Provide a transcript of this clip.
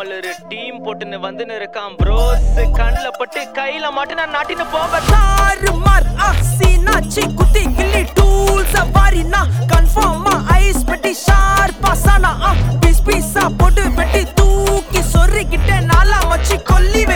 ஒரு டீம் போட்டுன்னு வந்துன்னு இருக்கான் ப்ரோஸ் கண்ணுல பட்டு கையில மாட்டு நான் நாட்டின்னு போக தாறுமார் அசினாச்சி குத்தி கிள்ளி டூல்ஸ் வாரினா கன்ஃபார்மா ஐஸ் பெட்டி ஷார்ப்பா சானா பீஸ் பீஸா போட்டு வெட்டி தூக்கி சொருகிட்ட நாலா வச்சு கொல்லி